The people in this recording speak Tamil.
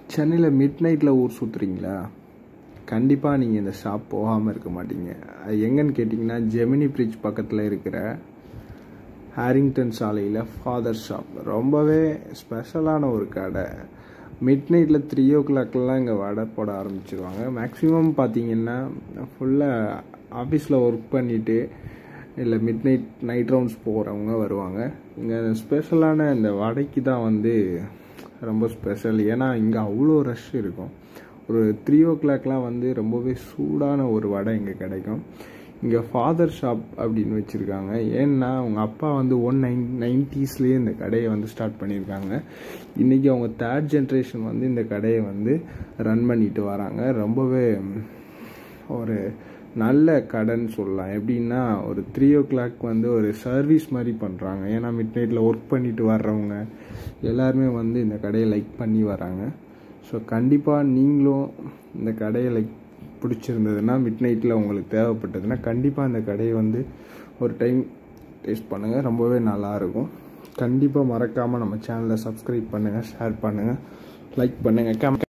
சென்னையில் மிட் நைட்டில் ஊர் சுற்றுறீங்களா கண்டிப்பாக நீங்கள் இந்த ஷாப் போகாமல் இருக்க மாட்டீங்க அது எங்கன்னு கேட்டிங்கன்னா ஜெமினி பிரிட்ஜ் பக்கத்தில் இருக்கிற ஹாரிங்டன் சாலையில் ஃபாதர் ஷாப் ரொம்பவே ஸ்பெஷலான ஒரு கடை மிட் நைட்டில் த்ரீ ஓ கிளாக்லாம் இங்கே வடை போட ஆரம்பிச்சிருவாங்க மேக்ஸிமம் பார்த்தீங்கன்னா ஃபுல்லாக ஆஃபீஸில் ஒர்க் பண்ணிவிட்டு இல்லை மிட் நைட் நைட் ரவுண்ட்ஸ் போகிறவங்க வருவாங்க இங்கே ஸ்பெஷலான இந்த வடைக்கு தான் வந்து ரொம்ப ஸ்பெஷல் ஏன்னா இங்கே அவ்வளோ ரஷ் இருக்கும் ஒரு த்ரீ ஓ கிளாக்லாம் வந்து ரொம்பவே சூடான ஒரு வடை இங்கே கிடைக்கும் இங்கே ஃபாதர் ஷாப் அப்படின்னு வச்சுருக்காங்க ஏன்னா அவங்க அப்பா வந்து ஒன் நைன் நைன்ட்டீஸ்லேயே இந்த கடையை வந்து ஸ்டார்ட் பண்ணியிருக்காங்க இன்றைக்கி அவங்க தேர்ட் ஜென்ரேஷன் வந்து இந்த கடையை வந்து ரன் பண்ணிட்டு வராங்க ரொம்பவே ஒரு நல்ல கடைன்னு சொல்லலாம் எப்படின்னா ஒரு த்ரீ ஓ கிளாக் வந்து ஒரு சர்வீஸ் மாதிரி பண்ணுறாங்க ஏன்னா மிட் நைட்டில் ஒர்க் பண்ணிட்டு வர்றவங்க எல்லாருமே வந்து இந்த கடையை லைக் பண்ணி வராங்க ஸோ கண்டிப்பாக நீங்களும் இந்த கடையை லைக் பிடிச்சிருந்ததுன்னா மிட் நைட்டில் உங்களுக்கு தேவைப்பட்டதுன்னா கண்டிப்பாக இந்த கடையை வந்து ஒரு டைம் டேஸ்ட் பண்ணுங்கள் ரொம்பவே நல்லாயிருக்கும் கண்டிப்பாக மறக்காமல் நம்ம சேனலை சப்ஸ்கிரைப் பண்ணுங்கள் ஷேர் பண்ணுங்கள் லைக் பண்ணுங்கள் கம்